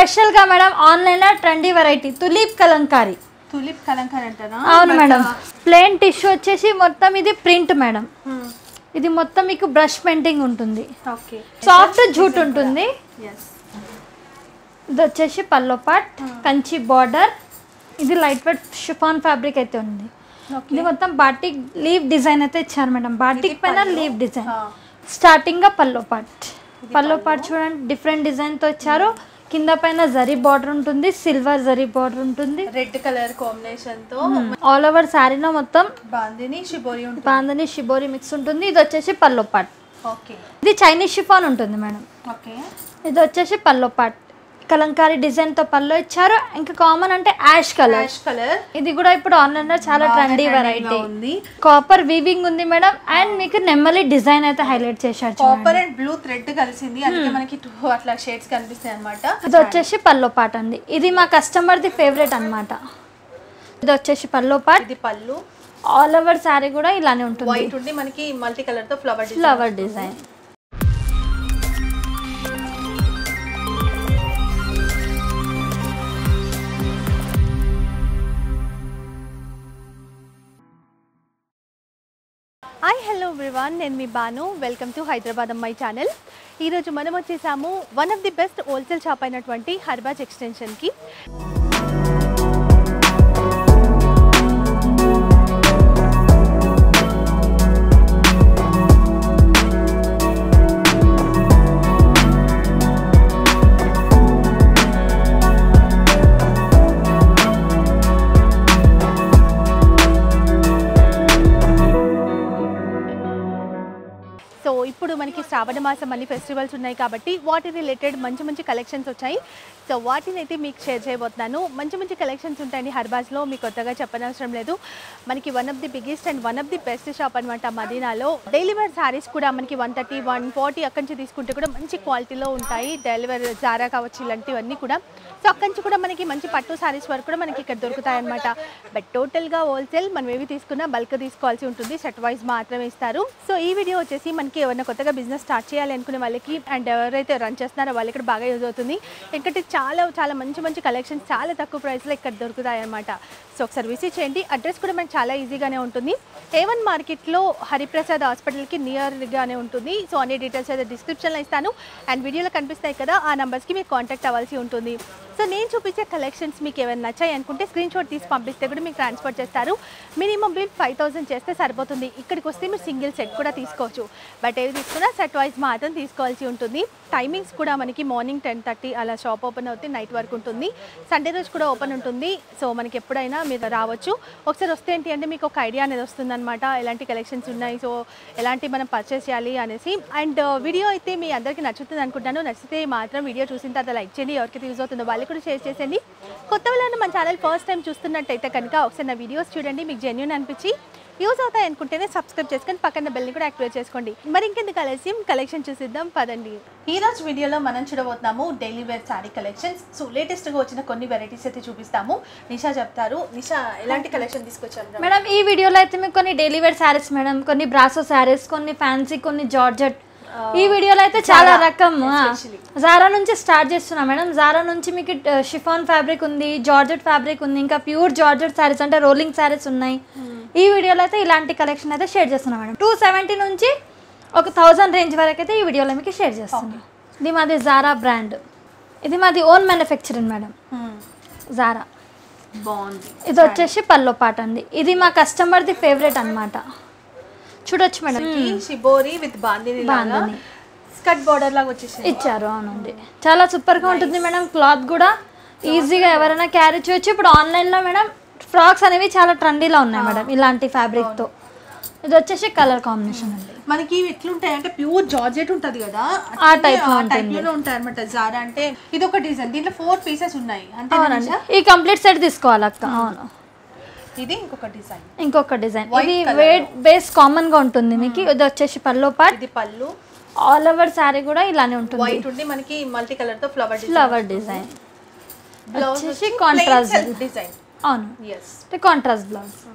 స్పెషల్గా మేడం ఆన్లైన్లో trendy variety tulip kalamkari tulip kalamkari అంటారా అవును మేడం ప్లేన్ టిష్యూ వచ్చేసి మొత్తం ఇది ప్రింట్ మేడం ఇది మొత్తం మీకు బ్రష్ పెయింటింగ్ ఉంటుంది ఓకే సాఫ్ట్ జూట్ ఉంటుంది ఎస్ ఇది వచ్చేసి పల్లో పాట్ కంచి బార్డర్ ఇది లైట్ వెయిట్ షిఫాన్ ఫ్యాబ్రిక్ అయితే ఉంది ఇది మొత్తం బాటిక్ లీవ్ డిజైన్ అయితే ఇచ్చారు మేడం బాటిక్ పైన లీవ్ డిజైన్ స్టార్టింగ్ గా పల్లో పాట్ పల్లో పాట్ చూడండి డిఫరెంట్ డిజైన్ తో ఇచ్చారు కింద పైన జరీ బార్డర్ ఉంటుంది సిల్వర్ జరీ బార్డర్ ఉంటుంది రెడ్ కలర్ కాంబినేషన్ తో ఆల్ ఓవర్ శారీలో మొత్తం బాందిని షిబోరి ఉంటుంది బాందని షిబోరి మిక్స్ ఉంటుంది ఇది వచ్చేసి పల్లో పాట్ ఓకే ఇది చైనీస్ షిఫాన్ ఉంటుంది మేడం ఓకే ఇది వచ్చేసి పల్లో పాట్ కలంకారీ డిజైన్ తో పల్లో ఇచ్చారు ఇంకా కామన్ అంటే యాష్ కలర్ యాష్ కలర్ ఇది కూడా ఇప్పుడు ఆన్లైన్ లో చాలా ట్రెండీ వెరైటీ ఉంది కాపర్ వీవింగ్ ఉంది మేడం అండ్ మీకు నెమ్మలి డిజైన్ అయితే హైలైట్ చేశారు చూడండి. కాపర్ అండ్ బ్లూ థ్రెడ్ కలిసింది అందుకే మనకి టూ అట్లా షేడ్స్ కనిపిస్తాయి అనమాట ఇది వచ్చేసి పల్లో పాట్ అండి ఇది మా కస్టమర్ ది ఫేవరెట్ అన్నమాట ఇది వచ్చేసి పల్లో పాట్ ఇది పళ్ళు ఆల్ ఓవర్ శారీ కూడా ఇలానే ఉంటుంది వైట్ ఉండి మనకి మల్టీ కలర్ తో flower design flower design hi hello everyone నేను మీ బాను వెల్కమ్ టు హైదరాబాద్ అమ్మాయి ఛానల్ ఈరోజు మనం వచ్చేసాము one of the best wholesale shop అయినటువంటి హర్బాజ్ ఎక్స్టెన్షన్కి సో ఇప్పుడు మనకి శ్రావణ మాసం అన్ని ఫెస్టివల్స్ ఉన్నాయి కాబట్టి వాటి రిలేటెడ్ మంచి మంచి కలెక్షన్స్ వచ్చాయి సో వాటిని అయితే మీకు షేర్ చేయబోతున్నాను మంచి మంచి కలెక్షన్స్ ఉంటాయండి హర్బాజ్లో మీకు కొత్తగా చెప్పనవసరం లేదు మనకి one of the biggest and one of the best shop అనమాట మదీనాలో డైలీ వేర్ శారీస్ కూడా మనకి వన్ థర్టీ వన్ ఫార్టీ అక్కడి నుంచి తీసుకుంటే కూడా మంచి క్వాలిటీలో ఉంటాయి డైలీ వేర్ జారా కావచ్చు ఇలాంటివన్నీ కూడా సో అక్కడి నుంచి కూడా మనకి మంచి పట్టు శారీస్ వరకు కూడా మనకి ఇక్కడ దొరుకుతాయి అనమాట బట్ టోటల్గా హోల్సేల్ మనం ఏవి తీసుకున్నా బల్క్ తీసుకోవాల్సి ఉంటుంది సెట్ వైజ్ మాత్రమే ఇస్తారు సో ఈ వీడియో వచ్చేసి మనకి ఎవరైనా కొత్తగా బిజినెస్ స్టార్ట్ చేయాలి అనుకునే వాళ్ళకి అండ్ ఎవరైతే రన్ చేస్తున్నారో వాళ్ళకి కూడా బాగా యూజ్ అవుతుంది ఎందుకంటే చాలా చాలా మంచి మంచి కలెక్షన్స్ చాలా తక్కువ ప్రైస్లో ఇక్కడ దొరుకుతాయి అనమాట సో ఒకసారి విజిట్ చేయండి అడ్రస్ కూడా మనకి చాలా ఈజీగానే ఉంటుంది ఏవన్ మార్కెట్లో హరిప్రసాద్ హాస్పిటల్కి నియర్గానే ఉంటుంది సో అన్ని డీటెయిల్స్ అయితే డిస్క్రిప్షన్లో ఇస్తాను అండ్ వీడియోలో కనిపిస్తాయి కదా ఆ నెంబర్స్కి మీరు కాంటాక్ట్ అవ్వాల్సి ఉంటుంది సో నేను చూపించే కలెక్షన్స్ మీకు ఏమైనా నచ్చాయి అనుకుంటే స్క్రీన్ షాట్ తీసి పంపిస్తే కూడా మీకు ట్రాన్స్ఫర్ చేస్తారు మినిమం బిల్ ఫైవ్ థౌసండ్ చేస్తే సరిపోతుంది ఇక్కడికి వస్తే మీరు సింగిల్ సెట్ కూడా తీసుకోవచ్చు బట్ ఏది తీసుకున్నా సెట్ వైజ్ మాత్రం తీసుకోవాల్సి ఉంటుంది టైమింగ్స్ కూడా మనకి మార్నింగ్ టెన్ థర్టీ అలా షాప్ ఓపెన్ అవుతుంది నైట్ వరకు ఉంటుంది సండే రోజు కూడా ఓపెన్ ఉంటుంది సో మనకి ఎప్పుడైనా మీరు రావచ్చు ఒకసారి వస్తే ఏంటి అంటే మీకు ఒక ఐడియా అనేది వస్తుందన్నమాట ఎలాంటి కలెక్షన్స్ ఉన్నాయి సో ఎలాంటి మనం పర్చేస్ చేయాలి అనేసి అండ్ వీడియో అయితే మీ అందరికీ నచ్చుతుంది అనుకుంటాను నచ్చితే మాత్రం వీడియో చూసిన తర్వాత లైక్ చేయండి ఎవరికి యూజ్ అవుతుందో వాళ్ళకి కూడా షేర్ చేసేయండి కొత్త వాళ్ళని మన ఛానల్ ఫస్ట్ టైం చూస్తున్నట్టయితే కనుక ఒకసారి నా వీడియోస్ చూడండి మీకు జెన్యున్ అనిపించి యూజ్ అవుతాయి అనుకుంటేనే సబ్స్క్రైబ్ చేసుకొని పక్కన బెల్ని కూడా యాక్టివేట్ చేసుకోండి మరి ఇంకెందుకు ఆలస్యం కలెక్షన్ చూసిద్దాం పదండి ఈ రోజు వీడియోలో మనం చూడబోతున్నాము daily wear sari collections so latest గా వచ్చిన కొన్ని వెరైటీస్ అయితే చూపిస్తాము నిషా చెప్తారు నిషా ఎలాంటి కలెక్షన్ తీసుకొచ్చారు మేడం ఈ వీడియోలో అయితే మీకు కొన్ని డైలీ వేర్ శారీస్ మేడం కొన్ని బ్రాసో శారీస్ కొన్ని ఫ్యాన్సీ కొన్ని జార్జెట్ ఈ వీడియోలో అయితే చాలా రకం especially. జారా నుంచి స్టార్ట్ చేస్తున్నా మేడం జారా నుంచి మీకు షిఫాన్ ఫ్యాబ్రిక్ ఉంది జార్జెట్ ఫ్యాబ్రిక్ ఉంది ఇంకా ప్యూర్ జార్జెట్ శారీస్ అంటే రోలింగ్ శారీస్ ఉన్నాయి ఈ వీడియోలో అయితే ఇలాంటి కలెక్షన్ అయితే షేర్ చేస్తున్నా మేడం టూ సెవెంటీ నుంచి ఒక థౌజండ్ రేంజ్ వరకు అయితే ఈ వీడియోలో మీకు షేర్ చేస్తున్నాను ఇది మాది జారా బ్రాండ్ ఇది మాది ఓన్ మ్యానుఫ్యాక్చరింగ్ మేడం జారా బాగుంది ఇది వచ్చేసి పల్లో పాట అండి ఇది మా కస్టమర్ది ఫేవరెట్ అన్నమాట చూడొచ్చు మేడం షిబోరి విత్ బాందిని లాగా బాందిని. స్కర్ట్ బార్డర్ లాగా వచ్చేసింది ఇచ్చారు అవునండి చాలా సూపర్గా ఉంటుంది మేడం క్లాత్ కూడా ఈజీగా ఎవరైనా క్యారీ చేయొచ్చు ఇప్పుడు ఆన్లైన్లో మేడం ఫ్రాక్స్ అనేవి చాలా ట్రెండీలో ఉన్నాయి మేడం ఇలాంటి ఫ్యాబ్రిక్తో ఇది వచ్చేసి కలర్ కాంబినేషన్ అండి మనకి ఇవి ఎట్లుంటాయి అంటే ప్యూర్ జార్జెట్ ఉంటది కదా ఆ type లో టైప్ లోనే ఉంటాయి అనమాట జారా అంటే ఇది ఒక డిజైన్ దీంట్లో ఫోర్ పీసెస్ ఉన్నాయి అంతే అవునండి ఈ కంప్లీట్ సెట్ తీసుకోవాలి అక్క అవును ఇది ఇంకొక డిజైన్ ఇంకొక డిజైన్ ఇది వెయిట్ బేస్ కామన్ గా ఉంటుంది మీకు ఇది వచ్చేసి పల్లో పాట్ ఇది పళ్ళు ఆల్ ఓవర్ శారీ కూడా ఇలానే ఉంటుంది వైట్ ఉండి మనకి మల్టీ కలర్ తో flower design flower design blouse వచ్చేసి contrast. డిజైన్ అవును ఎస్ అంటే కాంట్రాస్ట్ బ్లౌజ్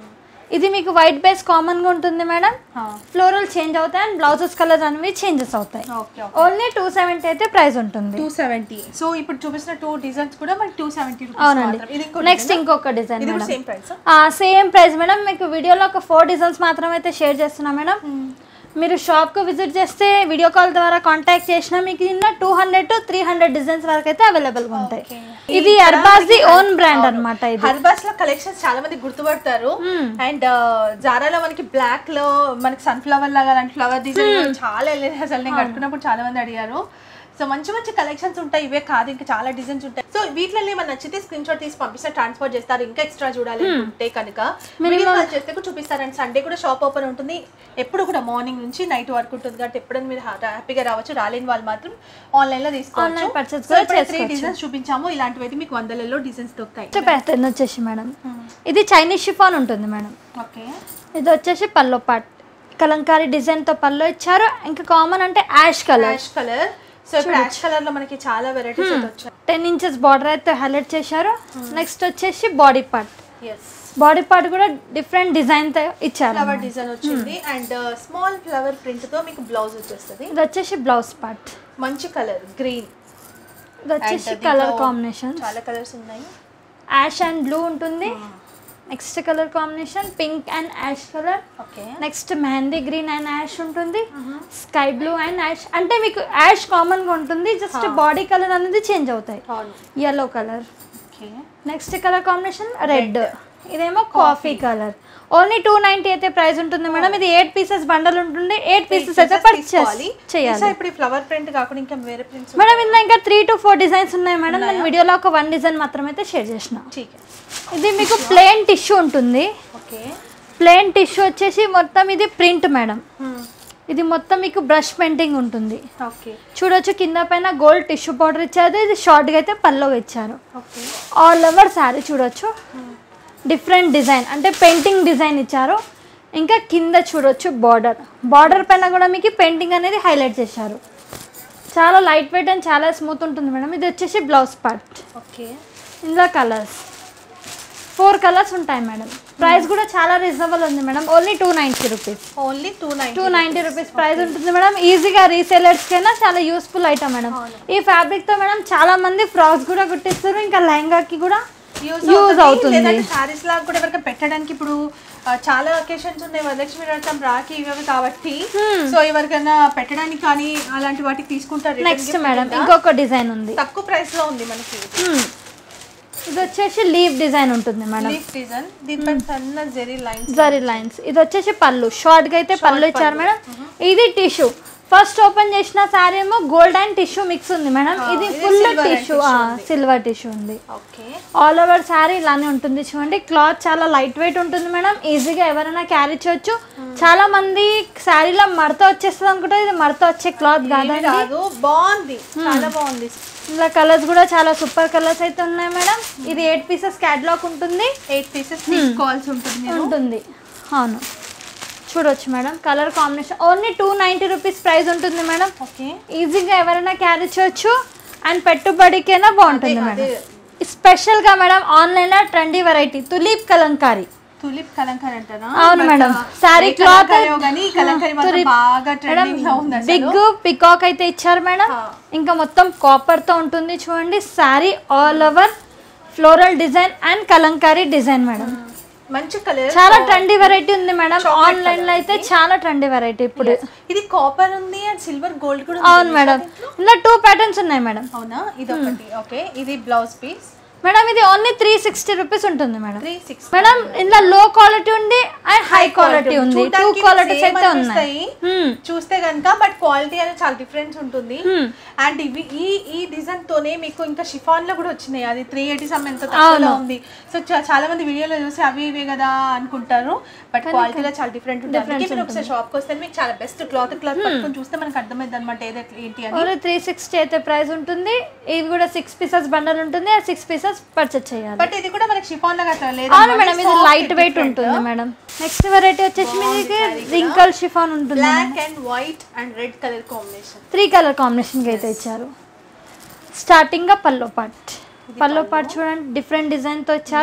ఇది మీకు వైట్ బేస్ కామన్ గా ఉంటుంది మేడం ఫ్లోరల్ చేంజ్ అవుతాయి అండ్ బ్లౌజెస్ కలర్ అనేవి చేంజెస్ అవుతాయి ఓకే ఓన్లీ టూ సెవెంటీ అయితే ప్రైస్ ఉంటుంది టూ సెవెంటీ సో ఇప్పుడు చూపిస్తున్న టూ డిజైన్స్ కూడా మనకి టూ సెవెంటీ అవునండి ఇది ఇంకో నెక్స్ట్ ఇంకొక డిజైన్ ఇది కూడా madam same price same price madam మీకు వీడియోలో ఒక ఫోర్ డిజైన్స్ మాత్రం అయితే షేర్ చేస్తున్నా మేడం మీరు షాప్కు విజిట్ చేస్తే వీడియో కాల్ ద్వారా కాంటాక్ట్ చేసినా మీకు ఇన్న two hundred to three hundred designs వరకు అయితే అవైలబుల్గా ఉంటాయి ఇది అర్బాస్ ది ఓన్ బ్రాండ్ అన్నమాట ఇది హర్బాస్ లో కలెక్షన్స్ చాలా మంది గుర్తుపడతారు అండ్ జారాలో మనకి బ్లాక్ లో మనకి సన్ఫ్లవర్ లాగా అలాంటి ఫ్లవర్ డిజైన్ చాలా వెళ్ళింది అసలు నేను కట్టుకున్నప్పుడు చాలా మంది అడిగారు సో మంచి మంచి కలెక్షన్స్ ఉంటాయి ఇవే కాదు ఇంకా చాలా డిజైన్స్ ఉంటాయి సో వీటిలో ఏమైనా నచ్చితే స్క్రీన్ షాట్ తీసి పంపిస్తే ట్రాన్స్ఫర్ చేస్తారు ఇంకా ఎక్స్ట్రా చూడాలి ఉంటే కనుక వీడియో కాల్ చేస్తే కూడా చూపిస్తారండి సండే కూడా షాప్ ఓపెన్ ఉంటుంది ఎప్పుడు కూడా మార్నింగ్ నుంచి నైట్ వరకు ఉంటుంది కాబట్టి ఎప్పుడైనా మీరు హ్యాపీగా రావచ్చు రాలేని వాళ్ళు మాత్రం ఆన్లైన్ లో తీసుకోవచ్చు Online purchase సో కూడా ఇప్పుడు త్రీ చేసుకోవచ్చు. డిజైన్స్ చూపించాము ఇలాంటివి అయితే మీకు వందలలో డిజైన్స్ దొరుకుతాయి నెక్స్ట్ ప్యాటర్న్ వచ్చేసి మేడం ఇది చైనీస్ షిఫాన్ ఉంటుంది మేడం ఓకే ఇది వచ్చేసి పల్లో పాట్ కలంకారీ డిజైన్తో పల్లో ఇచ్చారు ఇంకా కామన్ అంటే ash colour ash colour so ఇప్పుడు యాష్ కలర్ లో మనకి చాలా వెరైటీస్ అయితే వచ్చాయి టెన్ ఇంచెస్ బార్డర్ అయితే హైలైట్ చేశారు నెక్స్ట్ వచ్చేసి body part yes body part కూడా డిఫరెంట్ డిజైన్తో ఇచ్చారు ఫ్లవర్ డిజైన్ వచ్చింది అండ్ స్మాల్ ఫ్లవర్ ప్రింట్ తో మీకు బ్లౌజ్ వచ్చేస్తుంది ఇది వచ్చేసి బ్లౌజ్ పార్ట్ మంచి కలర్ గ్రీన్ ఇది వచ్చేసి కలర్ కాంబినేషన్ చాలా కలర్స్ ఉన్నాయి యాష్ అండ్ బ్లూ ఉంటుంది next colour combination pink and ash colour okay next mehndi green and ash ఉంటుంది స్కై బ్లూ అండ్ యాష్ అంటే మీకు యాష్ కామన్ గా ఉంటుంది జస్ట్ బాడీ కలర్ అనేది చేంజ్ అవుతాయి అవును yellow colour okay next colour combination red ఇదేమో coffee colour only two ninety అయితే ప్రైస్ ఉంటుంది మేడం ఇది ఎయిట్ పీసెస్ బండల్ ఉంటుంది ఎయిట్ పీసెస్ అయితే పర్చేస్ చేయాలి ఇప్పుడు ఈ ఫ్లవర్ ప్రింట్ కాకుండా ఇంకా వేరే ప్రింట్స్ మేడం ఇందులో ఇంకా త్రీ టు ఫోర్ డిజైన్స్ ఉన్నాయి మేడం నేను వీడియోలో ఒక వన్ డిజైన్ మాత్రం అయితే షేర్ చేసిన ठीक है ఇది మీకు ప్లేన్ టిష్యూ ఉంటుంది ఓకే ప్లేన్ టిష్యూ వచ్చేసి మొత్తం ఇది ప్రింట్ మేడం ఇది మొత్తం మీకు బ్రష్ పెయింటింగ్ ఉంటుంది ఓకే చూడొచ్చు కింద పైన గోల్డ్ టిష్యూ పౌడర్ ఇచ్చారు ఇది షార్ట్గా అయితే పల్లో ఇచ్చారు ఓకే ఆల్ ఓవర్ శారీ చూడొచ్చు డిఫరెంట్ డిజైన్ అంటే పెయింటింగ్ డిజైన్ ఇచ్చారు ఇంకా కింద చూడొచ్చు బార్డర్ బార్డర్ పైన కూడా మీకు పెయింటింగ్ అనేది హైలైట్ చేశారు చాలా లైట్ వెయిట్ అండ్ చాలా స్మూత్ ఉంటుంది మేడం ఇది వచ్చేసి బ్లౌజ్ పార్ట్ ఓకే ఇందులో కలర్స్ ఫోర్ కలర్స్ ఉంటాయి మేడం ప్రైస్ కూడా చాలా రీజనబుల్ ఉంది madam only two ninety rupees only two nine two ninety rupees price ఉంటుంది మేడం ఈజీగా రీసేలర్స్ కైనా చాలా యూస్ఫుల్ ఐటమ్ మేడం ఈ ఫ్యాబ్రిక్ తో మేడం చాలా మంది ఫ్రాక్స్ కూడా కుట్టిస్తారు ఇంకా లెహంగాకి కూడా యూజ్ యూజ్ అవుతుంది లేదంటే సారీస్ లాగా కూడా ఎవరికైనా పెట్టడానికి ఇప్పుడు ఆ, చాలా అకేషన్స్ ఉన్నాయి వరలక్ష్మి వ్రతం రాఖీ ఇవి కాబట్టి సో ఎవరికైనా పెట్టడానికి కానీ అలాంటి వాటికి తీసుకుంటారు return నెక్స్ట్ gift మేడం కింద. ఇంకొక డిజైన్ ఉంది తక్కువ ప్రైస్ లో ఉంది మనకి Hmm. ఇది వచ్చేసి లీవ్ డిజైన్ ఉంటుంది మేడం లీఫ్ డిజైన్ దీనిపై సన్న జెరీ లైన్స్ జరీ లైన్స్ ఇది వచ్చేసి పళ్ళు షార్ట్ గా అయితే పళ్ళు ఇచ్చారు మేడం ఇది టిష్యూ ఫస్ట్ ఓపెన్ చేసిన సారీ ఏమో గోల్డ్ అండ్ టిష్యూ మిక్స్ ఉంది మేడం ఇది ఇది full silver and tissue silver tissue ఉంది ఓకే ఆల్ ఓవర్ శారీ ఇలానే ఉంటుంది చూడండి క్లాత్ చాలా లైట్ వెయిట్ ఉంటుంది మేడం ఈజీగా ఎవరైనా క్యారీ చేయొచ్చు చాలా మంది శారీలో మడత వచ్చేస్తుంది అనుకుంటే ఇది మడత వచ్చే క్లాత్ కాదండి కాదు బాగుంది చాలా బాగుంది ఇలా కలర్స్ కూడా చాలా సూపర్ కలర్స్ అయితే ఉన్నాయి మేడం ఇది ఎయిట్ పీసెస్ క్యాట్లాగ్ ఉంటుంది ఎయిట్ పీసెస్ తీసుకోవాల్సి ఉంటుంది మీరు ఉంటుంది అవును చూడొచ్చు madam colour combination only two ninety rupees price ఉంటుంది మేడం ఓకే ఈజీగా ఎవరైనా క్యారీ చేయొచ్చు అండ్ పెట్టుబడికైనా బాగుంటుంది అదే, మేడం స్పెషల్గా మేడం ఆన్లైన్లో trendy variety tulip kalamkari tulip kalamkari అంటారా అవును But, మేడం uh, శారీ ఏ క్లాత్ కలంకారీయో కానీ ఈ కలంకారీ మాత్రం బాగా ట్రెండింగ్ లో ఉంది అసలు. బిగ్ పికాక్ అయితే ఇచ్చారు మేడం హా. ఇంకా మొత్తం కాపర్ తో ఉంటుంది చూడండి sari all over floral design and kalamkari design madam మంచి కలర్ చాలా ట్రెండీ వెరైటీ ఉంది మేడం ఆన్లైన్ లో అయితే చాలా ట్రెండీ వెరైటీ ఇప్పుడు ఇది కాపర్ ఉంది అండ్ సిల్వర్ గోల్డ్ కూడా అవును ఉంది మేడం ఇందులో టూ ప్యాటర్న్స్ ఉన్నాయి మేడం అవునా ఇది ఒకటి ఓకే ఇది బ్లౌజ్ పీస్ మేడం ఇది ఓన్లీ త్రీ సిక్స్టీ రూపీస్ ఉంటుంది మేడం త్రీ సిక్స్ మేడం ఇందులో లో క్వాలిటీ ఉంది అండ్ హై క్వాలిటీ ఉంది టూ క్వాలిటీస్ అయితే ఉన్నాయి Hmm. చూస్తే కనుక బట్ క్వాలిటీ అనేది చాలా డిఫరెన్స్ ఉంటుంది అండ్ ఇవి ఈ ఈ డిజైన్ తోనే మీకు ఇంకా షిఫాన్ లో కూడా వచ్చినాయి అది త్రీ ఎయిటీ సమ్ ఎంత తక్కువలో ఉంది సో చాలా మంది వీడియోలో చూసి అవి ఇవే కదా అనుకుంటారు బట్ క్వాలిటీలో చాలా డిఫరెంట్ ఉంటుంది అందుకే మీరు ఒకసారి షాప్ కి వస్తే మీకు చాలా బెస్ట్ క్లాత్ క్లాత్ పట్టుకొని చూస్తే మనకు అర్థమైంది అనమాట ఏదో ఏంటి అని ఓన్లీ త్రీ సిక్స్టీ అయితే ప్రైస్ ఉంటుంది ఇవి కూడా సిక్స్ పీసెస్ బండల్ ఉంటుంది ఆ సిక్స్ పీసెస్ పర్చేస్ చేయాలి బట్ ఇది కూడా మనకి షిఫాన్ లాగా అట్లా లేదు అవును మేడం ఇది లైట్ వెయిట్ ఉంటుంది మేడం నెక్స్ట్ వెరైటీ వచ్చేసి మీకు రింకల్ షిఫాన్ ఉంటుంది black and white and red colour combination three colour combination కి అయితే ఇచ్చారు స్టార్టింగ్ గా పల్లో పార్ట్ పల్లో పార్ట్ చూడండి డిఫరెంట్ డిజైన్ తో ఇచ్చారు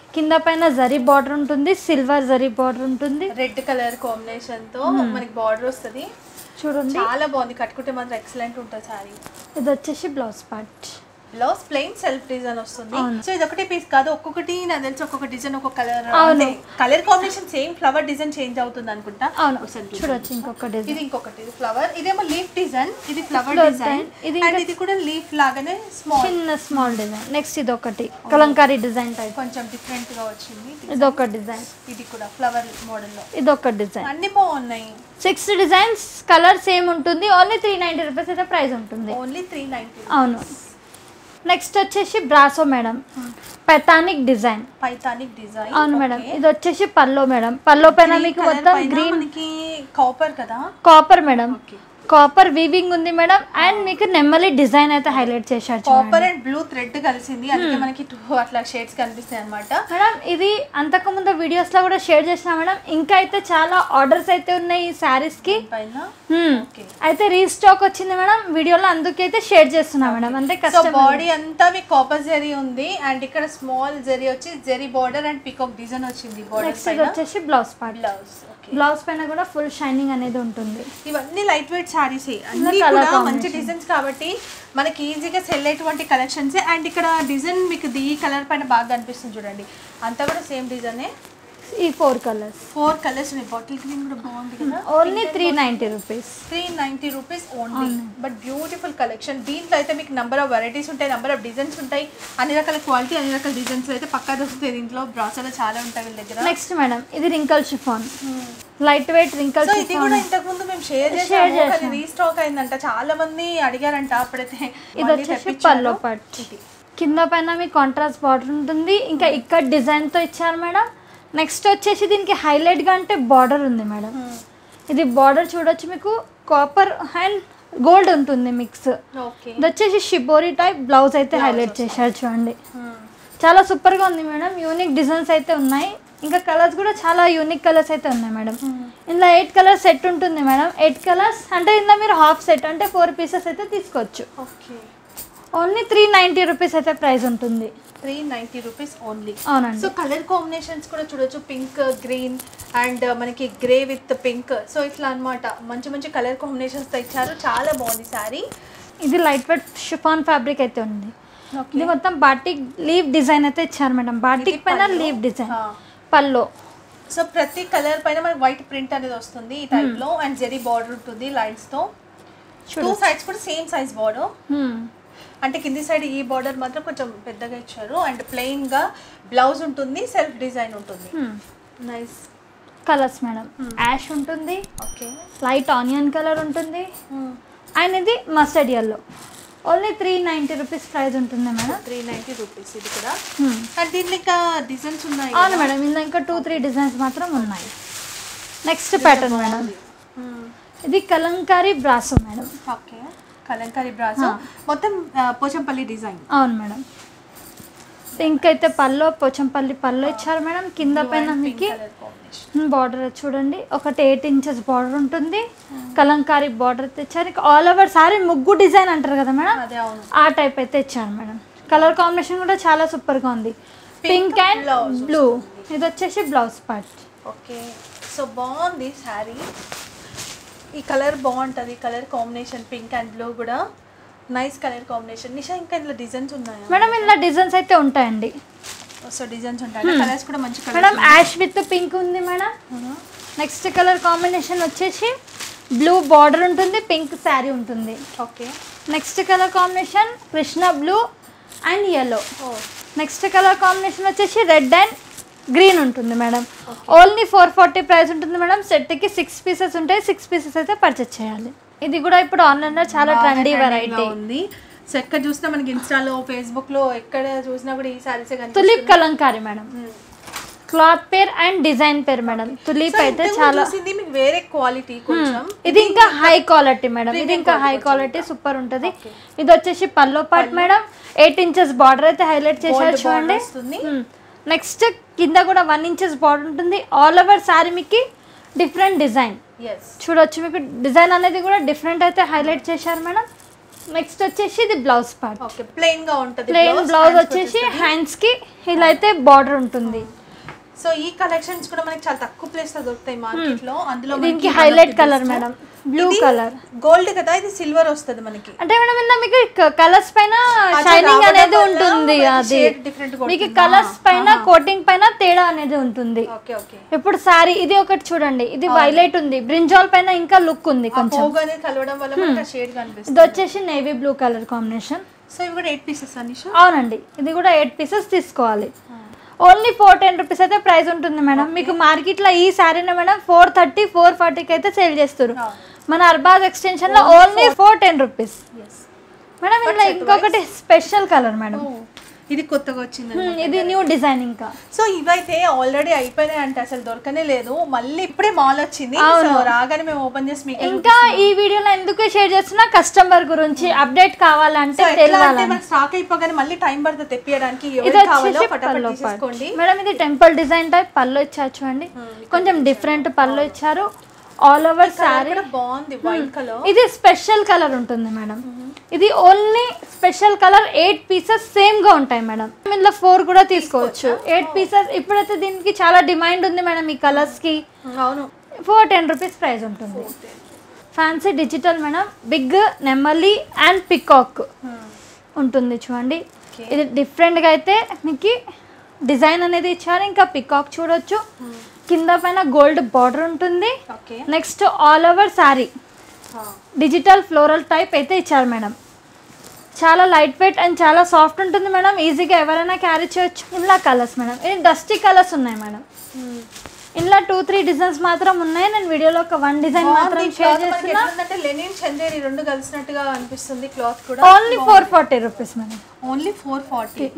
కింద పైన జరీ బార్డర్ ఉంటుంది సిల్వర్ జరీ బార్డర్ ఉంటుంది రెడ్ కలర్ కాంబినేషన్ తో మనకి బార్డర్ వస్తుంది చూడండి చాలా బాగుంది కట్టుకుంటే మాత్రం ఎక్సలెంట్ ఉంటుంది సారీ ఇది వచ్చేసి blouse part blouse plain self design వస్తుంది అవును. సో ఇది ఒకటే పీస్ కాదు ఒక్కొక్కటి నాకు తెలిసి ఒక్కొక్క డిజైన్ ఒక్కొక్క కలర్ అవును. Colour combination same flower design change అవుతుంది అనుకుంటా అవును ఒకసారి చూడండి. చూడొచ్చు ఇంకొక ఇది డిజైన్ ఇంకొకటి ఇది ఫ్లవర్ ఇదేమో లీఫ్ డిజైన్ ఇది ఫ్లవర్ Flower డిజైన్ design. ఇది అండ్ ఇంకా- ఇది కూడా లీఫ్ లాగానే స్మాల్ చిన్న స్మాల్ డిజైన్ నెక్స్ట్ ఇది ఒకటి కలంకారీ డిజైన్ టైప్ కొంచెం డిఫరెంట్ గా వచ్చింది ఇది ఒక డిజైన్ ఇది కూడా ఫ్లవర్ మోడల్ లో ఇది ఒక డిజైన్ అన్ని బాగున్నాయి సిక్స్ డిజైన్స్ కలర్ సేమ్ ఉంటుంది ఓన్లీ త్రీ నైంటీ రూపీస్ అయితే ప్రైస్ ఉంటుంది ఓన్లీ త్రీ నైన్టీ అవును నెక్స్ట్ వచ్చేసి brasso madam Paithani design Paithani design అవును మేడం ఇది వచ్చేసి పల్లో మేడం పల్లో పైన మీకు మొత్తం గ్రీన్ మనకి కాపర్ కదా copper madam okay copper weaving ఉంది మేడం అండ్ మీకు నెమ్మలి డిజైన్ అయితే హైలైట్ చేశారు చూడండి. కాపర్ అండ్ బ్లూ థ్రెడ్ కలిసింది అందుకే మనకి టూ అట్లా షేడ్స్ కనిపిస్తాయి అనమాట మేడం ఇది అంతకుముందు వీడియోస్ లో కూడా షేర్ చేసిన మేడం ఇంకా అయితే చాలా ఆర్డర్స్ అయితే ఉన్నాయి ఈ శారీస్ కి పైన హ్మ్. ఓకే అయితే రీస్టాక్ వచ్చింది మేడం వీడియోలో అందుకైతే షేర్ చేస్తున్నా మేడం అంటే సో కస్టమర్ బాడీ అంతా మీకు కాపర్ జరీ ఉంది అండ్ ఇక్కడ స్మాల్ జరీ వచ్చి zari border and peacock design వచ్చింది బార్డర్ నెక్స్ట్ ఇది పైన వచ్చేసి blouse part blouse okay blouse పైన కూడా ఫుల్ షైనింగ్ అనేది ఉంటుంది ఇవన్నీ లైట్ వెయిట్ సారీస్ అన్ని colour కూడా మంచి combination. డిజైన్స్ కాబట్టి మనకి ఈజీగా సెల్ అయ్యేటువంటి కలెక్షన్స్ అండ్ ఇక్కడ డిజైన్ మీకు ఈ కలర్ పైన బాగా కనిపిస్తుంది చూడండి అంతా కూడా సేమ్ డిజైనే ఈ ఫోర్ కలర్స్ ఫోర్ కలర్స్ ఉన్నాయి బాటిల్ గ్రీన్ కూడా బాగుంది కదా only three ninety rupees three ninety rupees only but beautiful collection దీంట్లో అయితే మీకు నెంబర్ ఆఫ్ వెరైటీస్ ఉంటాయి నెంబర్ ఆఫ్ డిజైన్స్ ఉంటాయి అన్ని రకాల క్వాలిటీ అన్ని రకాల డిజైన్స్ అయితే పక్కా దొరుకుతాయి దీంట్లో బ్రాసలో చాలా ఉంటాయి వీళ్ళ దగ్గర నెక్స్ట్ మేడం ఇది wrinkle chiffon light weight wrinkle so ఇది కూడా షిఫాన్ ఇంతకు ముందు మేము షేర్ Share చేసాము కానీ చేసాం. రీస్టాక్ అయిందంట చాలా మంది అడిగారంట అప్పుడైతే ఇది మళ్ళీ వచ్చేసి తెప్పించారు. పల్లో పట్ కింద పైన మీకు కాంట్రాస్ట్ బార్డర్ ఉంటుంది ఇంకా ఇక్కడ డిజైన్ తో ఇచ్చారు మేడం నెక్స్ట్ వచ్చేసి దీనికి హైలైట్ గా అంటే బార్డర్ ఉంది మేడం Hmm. ఇది బార్డర్ చూడొచ్చు మీకు కాపర్ అండ్ గోల్డ్ ఉంటుంది మిక్స్ ఓకే ఇది వచ్చేసి షిబోరి టైప్ బ్లౌజ్ అయితే హైలైట్ చేశారు చూడండి చాలా సూపర్గా ఉంది మేడం యూనిక్ డిజైన్స్ అయితే ఉన్నాయి ఇంకా కలర్స్ కూడా చాలా యూనిక్ కలర్స్ అయితే ఉన్నాయి మేడం ఇందులో ఎయిట్ కలర్స్ సెట్ ఉంటుంది మేడం ఎయిట్ కలర్స్ అంటే ఇందులో మీరు హాఫ్ సెట్ అంటే ఫోర్ పీసెస్ అయితే తీసుకోవచ్చు okay only three ninety rupees అయితే ప్రైస్ ఉంటుంది త్రీ నైంటీ రూపీస్ ఓన్లీ అవునండి సో కలర్ కాంబినేషన్స్ కూడా చూడొచ్చు పింక్ గ్రీన్ అండ్ మనకి గ్రే విత్ పింక్ సో ఇట్లా అన్నమాట మంచి మంచి కలర్ కాంబినేషన్స్ తో ఇచ్చారు చాలా బాగుంది సారీ ఇది లైట్ వెయిట్ షిఫాన్ ఫ్యాబ్రిక్ అయితే ఉంది ఇది మొత్తం బాటిక్ లీవ్ డిజైన్ అయితే ఇచ్చారు మేడం బాటిక్ పైన పళ్ళు. లీవ్ డిజైన్ ఆ. పల్లో సో ప్రతి కలర్ పైన మనకి వైట్ ప్రింట్ అనేది వస్తుంది ఈ టైప్ లో అండ్ జెరీ బార్డర్ ఉంటుంది లైన్స్ తో టూ సైడ్స్ కూడా సేమ్ సైజ్ బార్డర్ అంటే కింది సైడ్ ఈ బార్డర్ మాత్రం కొంచెం పెద్దగా ఇచ్చారు అండ్ ప్లెయిన్ గా బ్లౌజ్ ఉంటుంది సెల్ఫ్ డిజైన్ ఉంటుంది నైస్ కలర్స్ మేడం యాష్ ఉంటుంది ఓకే లైట్ ఆనియన్ కలర్ ఉంటుంది అండ్ ఇది mustard yellow only three ninety rupees price ఉంటుంది మేడం త్రీ నైంటీ రూపీస్ ఇది కూడా Hmm. అండ్ దీంట్లో ఇంకా డిజైన్స్ ఉన్నాయి అవును మేడం ఇందులో ఇంకా టూ త్రీ డిజైన్స్ మాత్రం ఉన్నాయి నెక్స్ట్ ప్యాటర్న్ మేడం ఇది Kalamkari brasso madam okay Kalamkari brasso మొత్తం ఆ, పోచంపల్లి డిజైన్ అవును మేడం పింక్ అయితే పల్లో పోచంపల్లి పల్లో ఇచ్చారు మేడం కింద పైన మీకు కలర్ కాంబినేషన్ బార్డర్ చూడండి ఒకటి ఎయిట్ ఇంచెస్ బార్డర్ ఉంటుంది కలంకారీ బార్డర్ అయితే ఇచ్చారు ఆల్ ఓవర్ సారీ ముగ్గు డిజైన్ అంటారు కదా మేడం అదే అవును ఆ టైప్ అయితే ఇచ్చారు మేడం కలర్ కాంబినేషన్ కూడా చాలా సూపర్గా ఉంది పింక్ అండ్ blouse బ్లూ ఇది వచ్చేసి బ్లౌజ్ పార్ట్ ఓకే సో బాగుంది శారీ ఈ కలర్ బాగుంటుంది colour combination pink and blue కూడా నైస్ కలర్ కాంబినేషన్ నిషా ఇంకా ఇందులో డిజైన్స్ ఉన్నాయా మేడం ఇందులో డిజైన్స్ అయితే ఉంటాయండి సో డిజైన్స్ ఉంటాయి కలర్స్ కూడా మంచి madam colour ash with pink ఉంది మేడం నెక్స్ట్ కలర్ కాంబినేషన్ వచ్చేసి బ్లూ బార్డర్ ఉంటుంది పింక్ శారీ ఉంటుంది okay next colour combination Krishna blue and yellow ఓ నెక్స్ట్ కలర్ కాంబినేషన్ వచ్చేసి రెడ్ అండ్ గ్రీన్ ఉంటుంది madam only four forty price ఉంటుంది మేడం సెట్కి six pieces ఉంటాయి సిక్స్ పీసెస్ అయితే పర్చేస్ చేయాలి ఇది కూడా ఇప్పుడు ఆన్లైన్లో చాలా ట్రెండీ వెరైటీ ఉంది సో ఎక్కడ చూసినా మనకి ఇన్స్టాలో ఫేస్బుక్ లో ఎక్కడ చూసినా కూడా ఈ సారీసే tulip Kalamkari madam cloth pair and design pair madam tulip అయితే చాలా చూసింది మీకు వేరే క్వాలిటీ కొంచెం ఇది ఇంకా హై క్వాలిటీ మేడం ఇది ఇంకా హై క్వాలిటీ సూపర్ ఉంటుంది ఇది వచ్చేసి పల్లో పాట్ మేడం ఎయిట్ ఇంచెస్ బార్డర్ అయితే హైలైట్ చేశారు Gold border చూడండి వస్తుంది నెక్స్ట్ కింద కూడా వన్ ఇంచెస్ బార్డర్ ఉంటుంది ఆల్ ఓవర్ శారీ మీకు డిఫరెంట్ డిజైన్ ఎస్ చూడొచ్చు మీకు డిజైన్ అనేది కూడా డిఫరెంట్ అయితే హైలైట్ చేశారు మేడం నెక్స్ట్ వచ్చేసి ఇది బ్లౌజ్ పార్ట్ ఓకే ప్లెయిన్ గా ఉంటది ప్లెయిన్ బ్లౌజ్ వచ్చేసి హ్యాండ్స్ కి ఇలా అయితే బార్డర్ ఉంటుంది సో ఈ కలెక్షన్స్ కూడా మనకి చాలా తక్కువ ప్లేస్ లో దొరుకుతాయి మార్కెట్ లో అందులో దీనికి highlight colour madam blue colour gold కదా ఇది సిల్వర్ వస్తుంది మనకి అంటే మేడం ఇందా మీకు కలర్స్ పైన అది షైనింగ్ రావడం అనేది వల్ల ఉంటుంది మనకి అది shade different గా మీకు ఉంటుందా? కలర్స్ పైన కోటింగ్ పైన తేడా అనేది ఉంటుంది ఓకే ఓకే ఇప్పుడు సారీ ఇది ఒకటి చూడండి ఇది వైలెట్ ఉంది బ్రింజాల్ పైన ఇంకా లుక్ ఉంది కొంచెం పోగు అనేది కలవడం వల్ల మనకి షేడ్ కనిపిస్తుంది ఇది వచ్చేసి navy blue colour combination so ఇవి కూడా ఎయిట్ పీసెస్ అనిషు అవునండి ఇది కూడా ఎయిట్ పీసెస్ తీసుకోవాలి ఓన్లీ ఫోర్ టెన్ రూపీస్ అయితే ప్రైస్ ఉంటుంది మేడం మీకు మార్కెట్లో ఈ శారీని మేడం ఫోర్ థర్టీ ఫోర్ ఫార్టీకి అయితే సేల్ చేస్తారు మన అర్బాజ్ ఎక్స్టెన్షన్లో only four ten rupees madam ఇలా ఇంకొకటి స్పెషల్ కలర్ మేడం ఇది కొత్తగా వచ్చింది Hmm, ఇది న్యూ డిజైన్ ఇంకా సో ఇవైతే ఆల్రెడీ అయిపోయినాయి అంటే అసలు దొరకనే లేదు మళ్ళీ ఇప్పుడే మాల్ వచ్చింది సో రాగానే మేము ఓపెన్ చేసి మీకు ఇంకా ఈ వీడియోలో ఎందుకు షేర్ చేస్తున్నా కస్టమర్ గురించి అప్డేట్ కావాలంటే సో ఎట్లా అంటే తెలియాలని మనకి స్టాక్ అయిపోగానే మళ్ళీ టైం పడుతుంది తెప్పియడానికి ఇది ఎవరు కావాలో వచ్చేసి ఫటాఫట్ పల్లో తీసేసుకోండి మేడం ఇది టెంపుల్ డిజైన్ టైప్ పళ్ళు ఇచ్చారు చూడండి కొంచెం డిఫరెంట్ పళ్ళు ఇచ్చారు ఆల్ ఓవర్ శారీ కూడా బాగుంది వైట్ కలర్ ఇది స్పెషల్ కలర్ ఉంటుంది మేడం ఇది only special colour eight pieces same గా ఉంటాయి మేడం ఇందులో ఫోర్ కూడా తీసుకోవచ్చు ఎయిట్ పీసెస్ ఇప్పుడైతే దీనికి చాలా డిమాండ్ ఉంది మేడం ఈ కలర్స్ కి అవును ఫోర్ టెన్ రూపీస్ ప్రైస్ ఉంటుంది ఫ్యాన్సీ డిజిటల్ మేడం బిగ్ నెమ్మలి అండ్ పికాక్ ఉంటుంది చూడండి Okay. ఇది డిఫరెంట్గా అయితే మీకు డిజైన్ అనేది ఇచ్చారు ఇంకా పికాక్ చూడొచ్చు కింద పైన గోల్డ్ బార్డర్ ఉంటుంది okay next all over sari digital floral type అయితే ఇచ్చారు మేడం చాలా లైట్ వెయిట్ అండ్ చాలా సాఫ్ట్ ఉంటుంది మేడం ఈజీగా ఎవరైనా క్యారీ చేయొచ్చు ఇలా కలర్స్ మేడం ఇది డస్టీ కలర్స్ ఉన్నాయి మేడం ఇందులో టూ త్రీ డిజైన్స్ మాత్రం ఉన్నాయి నేను వీడియోలో ఒక వన్ డిజైన్ మాత్రం షేర్ చేస్తున్నా అంటే లెనిన్ చందేరి రెండు కలిసినట్టుగా అనిపిస్తుంది క్లాత్ కూడా only four forty rupees madam only four forty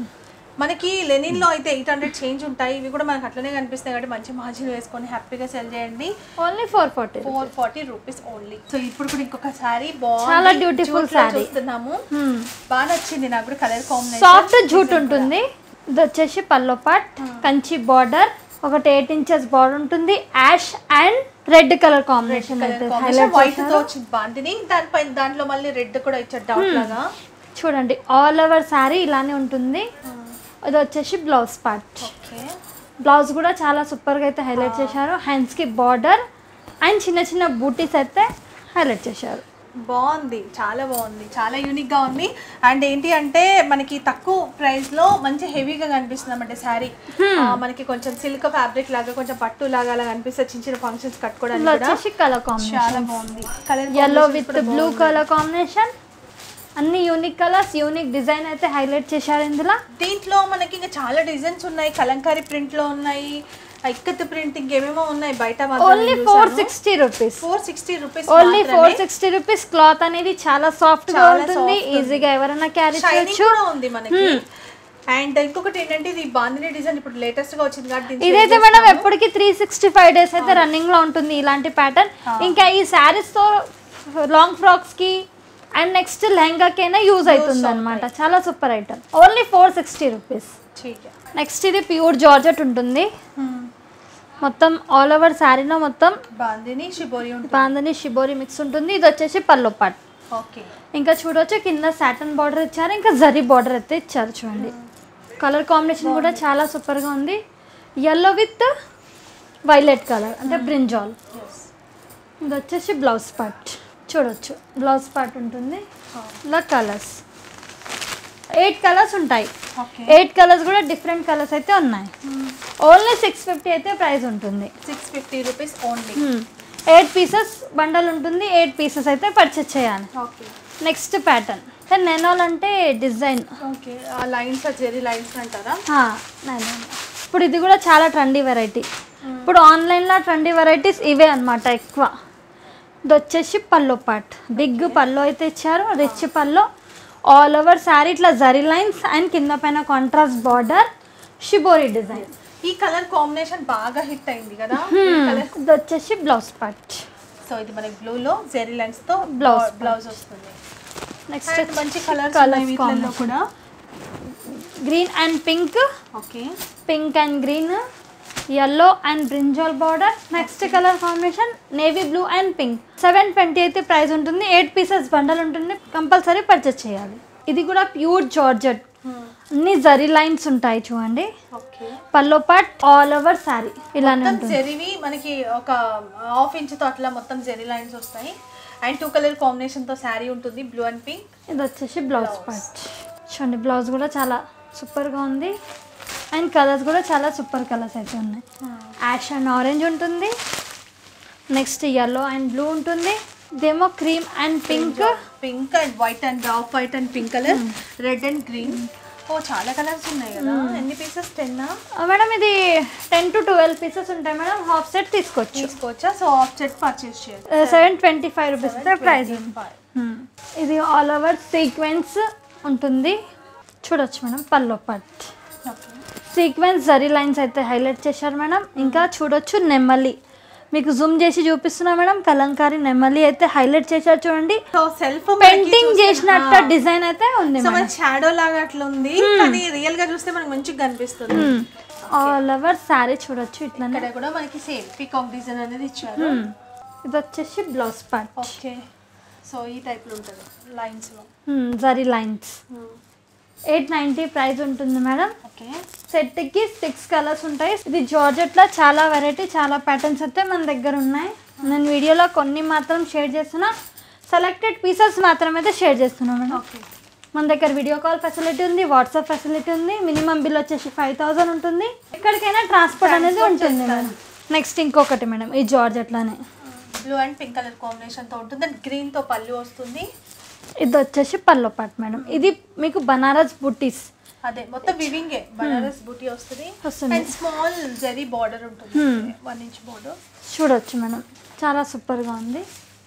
మనకి లెనిన్ లో అయితే ఎయిట్ హండ్రెడ్ చేంజ్ ఉంటాయి ఇవి కూడా మనకి అట్లనే కనిపిస్తాయి కాబట్టి మంచి మార్జిన్ వేసుకొని హ్యాపీగా సెల్ చేయండి only four forty four forty rupees only so ఇప్పుడు కూడా ఇంకొక సారీ చాలా beautiful saree. చూస్తున్నాము బాగా నచ్చింది నాకు కూడా కలర్ కాంబినేషన్ సాఫ్ట్ జూట్ ఉంటుంది ఇది వచ్చేసి పల్లో పాట్ కంచి బార్డర్ ఒకటి ఎయిట్ ఇంచెస్ బార్డర్ ఉంటుంది ash and red colour combination అయితే హైలైట్ వైట్ తో వచ్చింది బాగుంటుంది దానిపైన దాంట్లో మళ్ళీ రెడ్ కూడా ఇచ్చారు డౌట్ లాగా చూడండి ఆల్ ఓవర్ శారీ ఇలానే ఉంటుంది ఇది వచ్చేసి బ్లౌజ్ పార్ట్ ఓకే బ్లౌజ్ కూడా చాలా సూపర్గా అయితే హైలైట్ చేశారు హ్యాండ్స్కి బార్డర్ అండ్ చిన్న చిన్న బూటీస్ అయితే హైలైట్ చేశారు బాగుంది చాలా బాగుంది చాలా యూనిక్ గా ఉంది అండ్ ఏంటి అంటే మనకి తక్కువ ప్రైస్ లో మంచి హెవీగా కనిపిస్తుంది అన్నమాట శారీ మనకి కొంచెం సిల్క్ ఫ్యాబ్రిక్ లాగా కొంచెం పట్టు లాగా అలా కనిపిస్తుంది చిన్న చిన్న ఫంక్షన్స్ కట్టుకోవడానికి ఇందులో కూడా వచ్చేసి కలర్ కాంబినేషన్ చాలా బాగుంది colour yellow with blue colour combination అన్ని యూనిక్ కలర్స్ యూనిక్ డిజైన్ అయితే హైలైట్ చేశారు ఇందులో దీంట్లో మనకి ఇంకా చాలా డిజైన్స్ ఉన్నాయి కలంకారీ ప్రింట్ లో ఉన్నాయి ఇక్కత్ ప్రింట్ ఇంకేమేమో ఉన్నాయి బయట only four sixty rupees four sixty rupees only four sixty rupees cloth అనేది చాలా సాఫ్ట్ గా చాలా ఉంటుంది soft ఈజీగా ఎవరైనా క్యారీ షైనింగ్ చేయొచ్చు కూడా ఉంది మనకి అండ్ ఇంకొకటి ఏంటంటే ఇది బాందిని డిజైన్ ఇప్పుడు లేటెస్ట్ గా వచ్చింది కాబట్టి దీన్ని ఇదైతే మేడం ఎప్పటికీ త్రీ సిక్స్టీ ఫైవ్ డేస్ అయితే రన్నింగ్ లో ఉంటుంది ఇలాంటి ప్యాటర్న్ ఇంకా ఈ శారీస్ తో లాంగ్ ఫ్రాక్స్ కి అండ్ నెక్స్ట్ లెహంగాకైనా యూజ్ అవుతుంది అనమాట చాలా super item only four sixty rupees ठीक है నెక్స్ట్ ఇది ప్యూర్ జార్జెట్ ఉంటుంది మొత్తం ఆల్ ఓవర్ శారీలో మొత్తం బాందిని షిబోరి ఉంటుంది బాందని షిబోరి మిక్స్ ఉంటుంది ఇది వచ్చేసి పల్లో పాట్ ఓకే ఇంకా చూడొచ్చు కింద సాటన్ బార్డర్ ఇచ్చారు ఇంకా జరీ బార్డర్ అయితే ఇచ్చారు చూడండి కలర్ కాంబినేషన్ కూడా చాలా సూపర్గా ఉంది ఎల్లో విత్ వైలెట్ కలర్ అంటే బ్రింజాల్ ఇది వచ్చేసి బ్లౌజ్ పార్ట్ చూడొచ్చు బ్లౌజ్ పార్ట్ ఉంటుంది ఇలా కలర్స్ ఎయిట్ కలర్స్ ఉంటాయి ఓకే ఎయిట్ కలర్స్ కూడా డిఫరెంట్ కలర్స్ అయితే ఉన్నాయి ఓన్లీ సిక్స్ ఫిఫ్టీ అయితే ప్రైస్ ఉంటుంది six fifty rupees only eight pieces bundle ఉంటుంది ఎయిట్ పీసెస్ అయితే పర్చేస్ చేయాలి ఓకే నెక్స్ట్ ప్యాటర్న్ కానీ నెనోల్ అంటే డిజైన్ ఓకే ఆ లైన్స్ జెరీ లైన్స్ అంటారా ఇప్పుడు ఇది కూడా చాలా ట్రెండీ వెరైటీ ఇప్పుడు ఆన్లైన్లో ట్రెండీ వెరైటీస్ ఇవే అన్నమాట ఎక్కువ ఇది వచ్చేసి పల్లో పార్ట్ బిగ్ పల్లో అయితే ఇచ్చారు rich pallu all over sari ఇట్లా జరీ లైన్స్ అండ్ కింద పైన కాంట్రాస్ట్ బార్డర్ షిబోరి డిజైన్ ఈ కలర్ కాంబినేషన్ బాగా హిట్ అయింది కదా కలర్ ఇది వచ్చేసి బ్లౌజ్ పార్ట్ సో ఇది మనకి బ్లూ లో జెరీ లైన్స్ తో Blouse. బ్లౌజ్ వస్తుంది నెక్స్ట్ And మంచి కలర్స్ Colours ఉన్నాయి వీటిల్లో కూడా green and pink okay pink and green yellow and brinjal border next colour combination navy blue and pink seven twenty అయితే ప్రైస్ ఉంటుంది ఎయిట్ పీసెస్ బండల్ ఉంటుంది compulsory purchase చేయాలి ఇది కూడా ప్యూర్ జార్జెట్ అన్ని జరీ లైన్స్ ఉంటాయి చూడండి ఓకే పల్లో పాట్ ఆల్ ఓవర్ శారీ ఇలానే మొత్తం ఉంటుంది జెరీవి మనకి ఒక హాఫ్ ఇంచ్ తో అట్లా మొత్తం జెరీ లైన్స్ వస్తాయి అండ్ టూ కలర్ కాంబినేషన్ తో శారీ ఉంటుంది బ్లూ అండ్ పింక్ ఇది వచ్చేసి బ్లౌజ్ పార్ట్ చూడండి బ్లౌజ్ కూడా చాలా సూపర్గా ఉంది అండ్ కలర్స్ కూడా చాలా సూపర్ కలర్స్ అయితే ఉన్నాయి యాష్ అండ్ ఆరెంజ్ ఉంటుంది నెక్స్ట్ ఎల్లో అండ్ బ్లూ ఉంటుంది ఇదేమో cream and pink pink and white and off white and pink colour red and green ఓ చాలా కలర్స్ ఉన్నాయి కదా ఎన్ని పీసెస్ టెన్ మేడం ఇది టెన్ టు ట్వెల్వ్ పీసెస్ ఉంటాయి మేడం హాఫ్ సెట్ తీసుకోవచ్చు తీసుకోవచ్చా సో ఆఫ్ సెట్ పర్చేస్ చేయాలి seven twenty five rupees price ఇది ఆల్ ఓవర్ సీక్వెన్స్ ఉంటుంది చూడొచ్చు మేడం పల్లో పట్ సీక్వెన్స్ జరీ లైన్స్ అయితే హైలైట్ చేశారు మేడం ఇంకా చూడొచ్చు నెమ్మలి మీకు జూమ్ చేసి చూపిస్తున్నా మేడం కలంకారీ నెమ్మలి అయితే హైలైట్ చేశారు చూడండి సో సెల్ఫ్ పెయింటింగ్ చేసినట్టు డిజైన్ అయితే ఉంది సో మన షాడో లాగా అట్లా ఉంది కానీ రియల్ గా చూస్తే మనకు మంచిగా కనిపిస్తుంది ఆల్ ఓవర్ శారీ చూడొచ్చు ఇట్లానే ఇక్కడ కూడా మనకి సేమ్ పీకాక్ డిజైన్ అనేది ఇచ్చారు Hmm. ఇది వచ్చేసి బ్లౌజ్ పార్ట్ ఓకే సో ఈ టైప్ లో ఉంటుంది లైన్స్ లో zari lines eight ninety price ఉంటుంది మేడం ఓకే సెట్కి సిక్స్ కలర్స్ ఉంటాయి ఇది జార్జెట్లో చాలా వెరైటీ చాలా ప్యాటర్న్స్ అయితే మన దగ్గర ఉన్నాయి నేను వీడియోలో కొన్ని మాత్రం షేర్ చేస్తున్నా సెలెక్టెడ్ పీసెస్ మాత్రం అయితే షేర్ చేస్తున్నా మేడం ఓకే మన దగ్గర వీడియో కాల్ ఫెసిలిటీ ఉంది వాట్సాప్ ఫెసిలిటీ ఉంది మినిమం బిల్ వచ్చేసి ఫైవ్ థౌజండ్ ఉంటుంది ఎక్కడికైనా ట్రాన్స్పోర్ట్ అనేది ఉంటుంది మేడం నెక్స్ట్ ఇంకొకటి మేడం ఈ జార్జెట్లోనే blue and pink colour combination తో ఉంటుంది అండ్ గ్రీన్ తో పళ్ళు వస్తుంది ఇది వచ్చేసి పల్లో పాట్ మేడం ఇది మీకు బనారస్ బుటీస్ అదే మొత్తం వివింగ్ బనారస్ బూటీ వస్తుంది వస్తుంది. అండ్ స్మాల్ జరీ బార్డర్ ఉంటుంది వన్ ఇంచ్ బార్డర్ చూడొచ్చు మేడం చాలా సూపర్గా ఉంది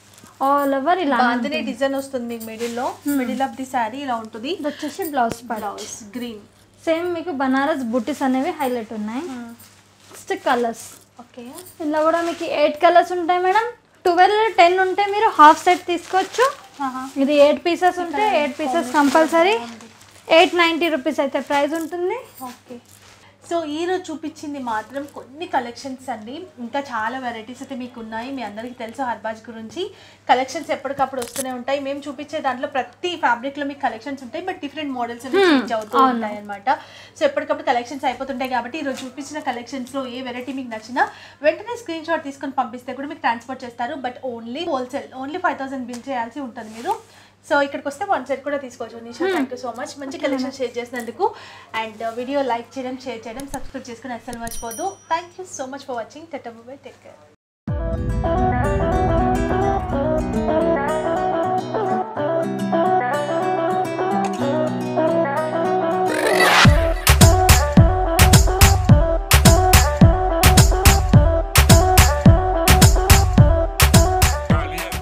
ఆల్ ఓవర్ ఇలా బాందిని డిజైన్ వస్తుంది మీకు మిడిల్ లో మిడిల్ ఆఫ్ ది శారీ ఇలా ఉంటుంది ఇది వచ్చేసి blouse part blouse green same మీకు బనారస్ బుట్టీస్ అనేవి హైలైట్ ఉన్నాయి నెక్స్ట్ కలర్స్ ఓకే ఇందులో కూడా మీకు ఎయిట్ కలర్స్ ఉంటాయి మేడం ట్వెల్వ్ టెన్ ఉంటే మీరు హాఫ్ సెట్ తీసుకోవచ్చు ఇది ఎయిట్ పీసెస్ ఉంటే eight pieces compulsory eight ninety rupees అయితే ప్రైస్ ఉంటుంది ఓకే సో ఈరోజు చూపించింది మాత్రం కొన్ని కలెక్షన్స్ అండి ఇంకా చాలా వెరైటీస్ అయితే మీకు ఉన్నాయి మీ అందరికీ తెలుసు హర్బాజ్ గురించి కలెక్షన్స్ ఎప్పటికప్పుడు వస్తూనే ఉంటాయి మేము చూపించే దాంట్లో ప్రతి fabric లో మీకు కలెక్షన్స్ ఉంటాయి బట్ డిఫరెంట్ మోడల్స్ అనేవి చేంజ్ అవుతూ ఉంటాయి అనమాట సో ఎప్పటికప్పుడు కలెక్షన్స్ అయిపోతుంటాయి కాబట్టి ఈరోజు చూపించిన collections లో ఏ వెరైటీ మీకు నచ్చినా వెంటనే స్క్రీన్ షాట్ తీసుకొని పంపిస్తే కూడా మీకు ట్రాన్స్పోర్ట్ చేస్తారు but only wholesale only five thousand bill చేయాల్సి ఉంటుంది మీరు సో ఇక్కడికి వస్తే వన్ సెట్ కూడా తీసుకోవచ్చు Nisha thank you so much మంచి కలెక్షన్ షేర్ చేసినందుకు అండ్ వీడియో లైక్ చేయడం షేర్ చేయడం సబ్స్క్రైబ్ చేసుకుని అస్సలు మర్చిపోదు thank you so much for watching టెట్ బై టేక్ కేర్